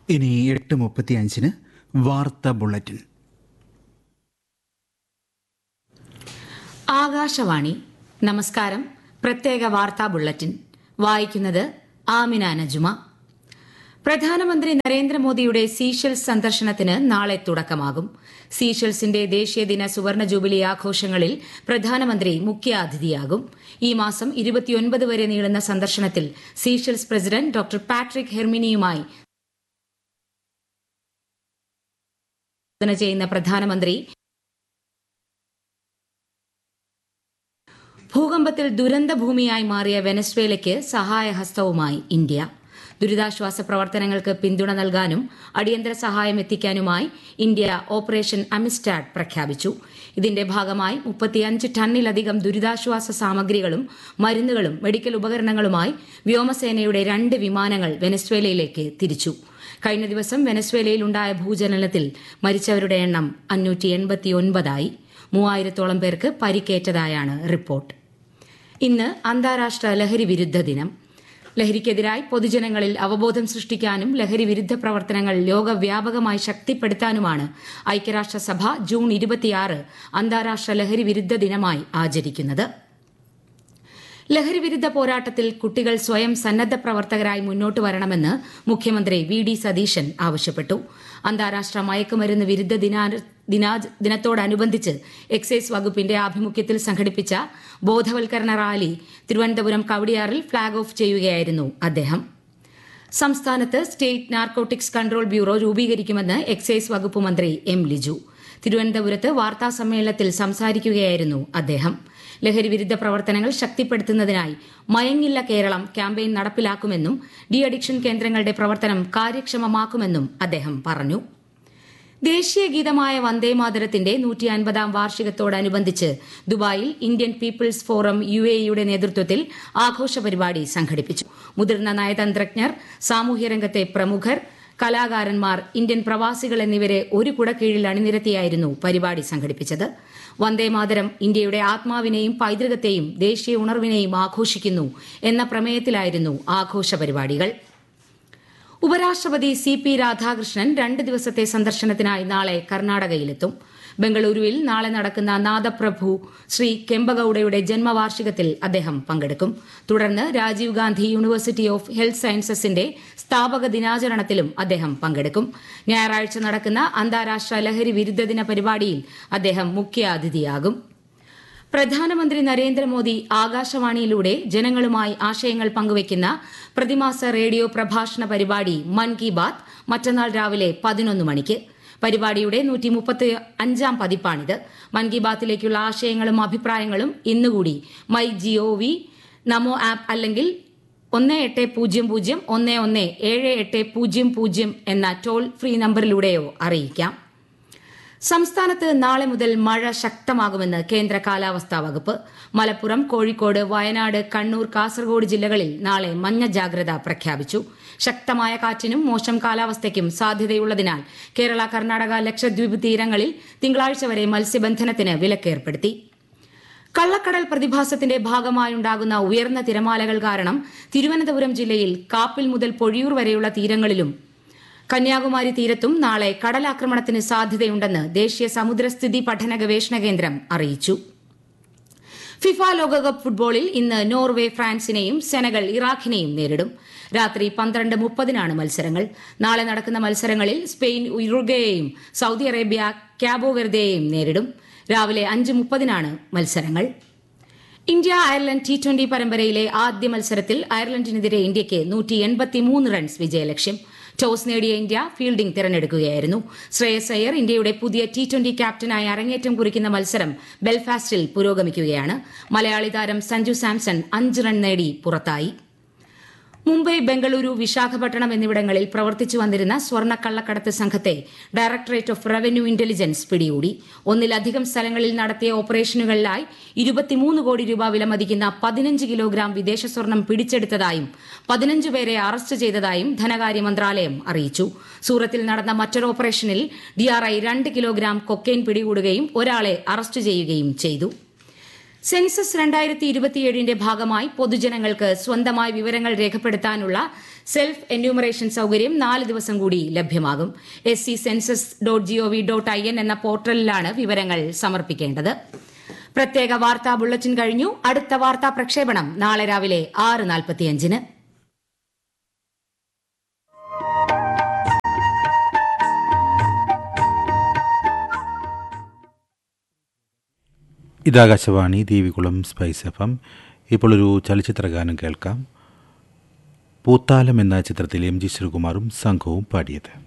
ഇനി എട്ട് മുപ്പത്തി അഞ്ചിന് വാർത്ത ബുള്ളറ്റിൻ ആകാശവാണി നമസ്കാരം പ്രത്യേക വാർത്താ ബുള്ളറ്റിൻ വായിക്കുന്നത് ആമിന നജുമ പ്രധാനമന്ത്രി നരേന്ദ്രമോദിയുടെ സീഷെൽസ് സന്ദർശനത്തിന് നാളെ തുടക്കമാകും സീഷെൽസിന്റെ ദേശീയദിന സുവർണ ജൂബിലി ആഘോഷങ്ങളിൽ പ്രധാനമന്ത്രി മുഖ്യാതിഥിയാകും ഈ മാസം ഇരുപത്തിയൊൻപത് വരെ നീളുന്ന സന്ദർശനത്തിൽ സീഷെൽസ് പ്രസിഡന്റ് ഡോക്ടർ പാട്രിക് ഹെർമിനിയുമായി ചെയ്യുന്ന പ്രധാനമന്ത്രി ഭൂകമ്പത്തിൽ ദുരന്ത ഭൂമിയായി മാറിയ വെനസ്വേലയ്ക്ക് സഹായഹസ്തവുമായി ഇന്ത്യ ദുരിതാശ്വാസ പ്രവർത്തനങ്ങൾക്ക് പിന്തുണ നൽകാനും അടിയന്തര സഹായം എത്തിക്കാനുമായി ഇന്ത്യ ഓപ്പറേഷൻ അമിസ്റ്റാഡ് പ്രഖ്യാപിച്ചു ഇതിന്റെ ഭാഗമായി മുപ്പത്തിയഞ്ച് ടണ്ണിലധികം ദുരിതാശ്വാസ സാമഗ്രികളും മരുന്നുകളും മെഡിക്കൽ ഉപകരണങ്ങളുമായി വ്യോമസേനയുടെ രണ്ട് വിമാനങ്ങൾ വെനസ്വേലയിലേക്ക് തിരിച്ചു കഴിഞ്ഞ ദിവസം വെനസ്വേലയിൽ ഉണ്ടായ ഭൂചലനത്തിൽ മരിച്ചവരുടെ എണ്ണം അഞ്ഞൂറ്റി എൺപത്തിയൊൻപതായി മൂവായിരത്തോളം പേർക്ക് പരിക്കേറ്റതായാണ് റിപ്പോർട്ട് ഇന്ന് അന്താരാഷ്ട്ര ലഹരി വിരുദ്ധ ദിനം ലഹരിക്കെതിരായി പൊതുജനങ്ങളിൽ അവബോധം സൃഷ്ടിക്കാനും ലഹരി വിരുദ്ധ പ്രവർത്തനങ്ങൾ ലോകവ്യാപകമായി ശക്തിപ്പെടുത്താനുമാണ് ഐക്യരാഷ്ട്രസഭ ജൂൺ ഇരുപത്തിയാറ് അന്താരാഷ്ട്ര ലഹരി വിരുദ്ധ ദിനമായി ആചരിക്കുന്നത് ലഹരി വിരുദ്ധ പോരാട്ടത്തിൽ കുട്ടികൾ സ്വയം സന്നദ്ധ പ്രവർത്തകരായി മുന്നോട്ട് വരണമെന്ന് മുഖ്യമന്ത്രി വി ഡി സതീശൻ ആവശ്യപ്പെട്ടു അന്താരാഷ്ട്ര മയക്കുമരുന്ന് വിരുദ്ധ ദിനത്തോടനുബന്ധിച്ച് എക്സൈസ് വകുപ്പിന്റെ ആഭിമുഖ്യത്തിൽ സംഘടിപ്പിച്ച ബോധവൽക്കരണ റാലി തിരുവനന്തപുരം കവടിയാറിൽ ഫ്ളാഗ് ഓഫ് ചെയ്യുകയായിരുന്നു അദ്ദേഹം സംസ്ഥാനത്ത് സ്റ്റേറ്റ് നാർക്കോട്ടിക്സ് കൺട്രോൾ ബ്യൂറോ രൂപീകരിക്കുമെന്ന് എക്സൈസ് വകുപ്പ് മന്ത്രി എം ലിജു തിരുവനന്തപുരത്ത് വാർത്താ സമ്മേളനത്തിൽ സംസാരിക്കുകയായിരുന്നു അദ്ദേഹം ലഹരി വിരുദ്ധ പ്രവർത്തനങ്ങൾ ശക്തിപ്പെടുത്തുന്നതിനായി മയങ്ങില്ല കേരളം ക്യാമ്പയിൻ നടപ്പിലാക്കുമെന്നും ഡി അഡിക്ഷൻ കേന്ദ്രങ്ങളുടെ പ്രവർത്തനം കാര്യക്ഷമമാക്കുമെന്നും അദ്ദേഹം പറഞ്ഞു ദേശീയ ഗീതമായ വന്ദേമാതരത്തിന്റെ നൂറ്റി അൻപതാം വാർഷികത്തോടനുബന്ധിച്ച് ദുബായിൽ ഇന്ത്യൻ പീപ്പിൾസ് ഫോറം യു എയുടെ നേതൃത്വത്തിൽ ആഘോഷ പരിപാടി സംഘടിപ്പിച്ചു മുതിർന്ന നയതന്ത്രജ്ഞർ സാമൂഹ്യരംഗത്തെ പ്രമുഖർ കലാകാരന്മാർ ഇന്ത്യൻ പ്രവാസികൾ എന്നിവരെ ഒരു കുടക്കീഴിൽ അണിനിരത്തിയായിരുന്നു പരിപാടി സംഘടിപ്പിച്ചത് വന്ദേമാതരം ഇന്ത്യയുടെ ആത്മാവിനെയും പൈതൃകത്തെയും ദേശീയ ഉണർവിനെയും ആഘോഷിക്കുന്നു എന്ന പ്രമേയത്തിലായിരുന്നു ആഘോഷ പരിപാടികൾ ഉപരാഷ്ട്രപതി സി പി രാധാകൃഷ്ണൻ രണ്ട് ദിവസത്തെ സന്ദർശനത്തിനായി നാളെ കർണാടകയിലെത്തും ബംഗളൂരുവിൽ നാളെ നടക്കുന്ന നാദപ്രഭു ശ്രീ കെമ്പഗൌഡയുടെ ജന്മവാർഷികത്തിൽ അദ്ദേഹം പങ്കെടുക്കും തുടർന്ന് Rajiv Gandhi university of health സയൻസസിന്റെ സ്ഥാപക ദിനാചരണത്തിലും അദ്ദേഹം പങ്കെടുക്കും ഞായറാഴ്ച നടക്കുന്ന അന്താരാഷ്ട്ര ലഹരി വിരുദ്ധ ദിന പരിപാടിയിൽ അദ്ദേഹം മുഖ്യാതിഥിയാകും പ്രധാനമന്ത്രി നരേന്ദ്രമോദി ആകാശവാണിയിലൂടെ ജനങ്ങളുമായി ആശയങ്ങൾ പങ്കുവയ്ക്കുന്ന പ്രതിമാസ റേഡിയോ പ്രഭാഷണ പരിപാടി മൻ കി ബാത് മറ്റന്നാൾ രാവിലെ പതിനൊന്ന് മണിക്ക് പരിപാടിയുടെ നൂറ്റി മുപ്പത്തി അഞ്ചാം പതിപ്പാണിത് മൻ കി ബാത്തിലേക്കുള്ള ആശയങ്ങളും അഭിപ്രായങ്ങളും ഇന്നുകൂടി മൈ ജിഒവി നമോ ആപ്പ് അല്ലെങ്കിൽ ഒന്ന് എട്ട് പൂജ്യം പൂജ്യം ഒന്ന് ഒന്ന് ഏഴ് എട്ട് പൂജ്യം പൂജ്യം എന്ന ടോൾ ഫ്രീ നമ്പറിലൂടെയോ അറിയിക്കാം സംസ്ഥാനത്ത് നാളെ മുതൽ മഴ ശക്തമാകുമെന്ന് കേന്ദ്ര കാലാവസ്ഥാ വകുപ്പ് മലപ്പുറം കോഴിക്കോട് വയനാട് കണ്ണൂർ കാസർഗോഡ് ജില്ലകളിൽ നാളെ മഞ്ഞ ജാഗ്രത പ്രഖ്യാപിച്ചു ശക്തമായ കാറ്റിനും മോശം കാലാവസ്ഥയ്ക്കും സാധ്യതയുള്ളതിനാൽ കേരള കർണാടക ലക്ഷദ്വീപ് തീരങ്ങളിൽ തിങ്കളാഴ്ച വരെ മത്സ്യബന്ധനത്തിന് വിലക്കേർപ്പെടുത്തി കള്ളക്കടൽ പ്രതിഭാസത്തിന്റെ ഭാഗമായുണ്ടാകുന്ന ഉയർന്ന തിരമാലകൾ കാരണം തിരുവനന്തപുരം ജില്ലയിൽ കാപ്പിൽ മുതൽ പൊഴിയൂർ വരെയുള്ള തീരങ്ങളിലും കന്യാകുമാരി തീരത്തും നാളെ കടലാക്രമണത്തിന് സാധ്യതയുണ്ടെന്ന് ദേശീയ സമുദ്രസ്ഥിതി പഠന ഗവേഷണ കേന്ദ്രം അറിയിച്ചു ഫിഫ ലോകകപ്പ് ഫുട്ബോളിൽ ഇന്ന് നോർവേ ഫ്രാൻസിനെയും സെനഗൾ ഇറാഖിനെയും നേരിടും രാത്രി പന്ത്രണ്ട് മുപ്പതിനാണ് മത്സരങ്ങൾ നാളെ നടക്കുന്ന മത്സരങ്ങളിൽ സ്പെയിൻ ഉറുഗയെയും സൌദി അറേബ്യ ക്യാബോ വെർദയെയും നേരിടും രാവിലെ അഞ്ച് മുപ്പതിനാണ് മത്സരങ്ങൾ ഇന്ത്യ അയർലൻഡ് ടി ട്വന്റി പരമ്പരയിലെ ആദ്യ മത്സരത്തിൽ അയർലൻഡിനെതിരെ ഇന്ത്യയ്ക്ക് നൂറ്റി എൺപത്തിമൂന്ന് റൺസ് വിജയലക്ഷ്യം ടോസ് നേടിയ ഇന്ത്യ ഫീൽഡിംഗ് തിരഞ്ഞെടുക്കുകയായിരുന്നു ശ്രേയസ് അയ്യർ ഇന്ത്യയുടെ പുതിയ ടി ട്വന്റി ക്യാപ്റ്റനായി അരങ്ങേറ്റം കുറിക്കുന്ന മത്സരം ബെൽഫാസ്റ്റിൽ പുരോഗമിക്കുകയാണ് മലയാളി താരം സഞ്ജു സാംസൺ അഞ്ച് റൺ നേടി പുറത്തായി മുംബൈ ബംഗളൂരു വിശാഖപട്ടണം എന്നിവിടങ്ങളിൽ പ്രവർത്തിച്ചു വന്നിരുന്ന സ്വർണ്ണക്കള്ളക്കടത്ത് സംഘത്തെ ഡയറക്ടറേറ്റ് ഓഫ് റവന്യൂ ഇന്റലിജൻസ് പിടികൂടി ഒന്നിലധികം സ്ഥലങ്ങളിൽ നടത്തിയ ഓപ്പറേഷനുകളിലായി ഇരുപത്തിമൂന്ന് കോടി രൂപ വിലമതിക്കുന്ന പതിനഞ്ച് കിലോഗ്രാം വിദേശ സ്വർണം പിടിച്ചെടുത്തതായും പതിനഞ്ച് പേരെ അറസ്റ്റ് ചെയ്തതായും ധനകാര്യ മന്ത്രാലയം അറിയിച്ചു സൂറത്തിൽ നടന്ന മറ്റൊരു ഓപ്പറേഷനിൽ ഡിആർഐ രണ്ട് കിലോഗ്രാം കൊക്കൈൻ പിടികൂടുകയും ഒരാളെ അറസ്റ്റ് ചെയ്യുകയും ചെയ്തു സെൻസസ് രണ്ടായിരത്തി ഇരുപത്തിയേഴിന്റെ ഭാഗമായി പൊതുജനങ്ങൾക്ക് സ്വന്തമായി വിവരങ്ങൾ രേഖപ്പെടുത്താനുള്ള സെൽഫ് എന്യൂമറേഷൻ സൌകര്യം നാല് ദിവസം കൂടി ലഭ്യമാകും S C census dot gov dot I N എന്ന പോർട്ടലിലാണ് വിവരങ്ങൾ സമർപ്പിക്കേണ്ടത് പ്രത്യേക വാർത്താ ബുള്ളറ്റിൻ കഴിഞ്ഞു അടുത്ത വാർത്താ പ്രക്ഷേപണം നാളെ രാവിലെ ആറ് നാൽപ്പത്തിയഞ്ചിന് ഇതാകാശവാണി ദേവികുളം സ്പൈസ് എഫ് എം ഇപ്പോൾ ഒരു ചലച്ചിത്ര ഗാനം കേൾക്കാം പൂത്താലം എന്ന ചിത്രത്തിൽ എം ജി ശ്രീകുമാറും സംഘവും പാടിയത്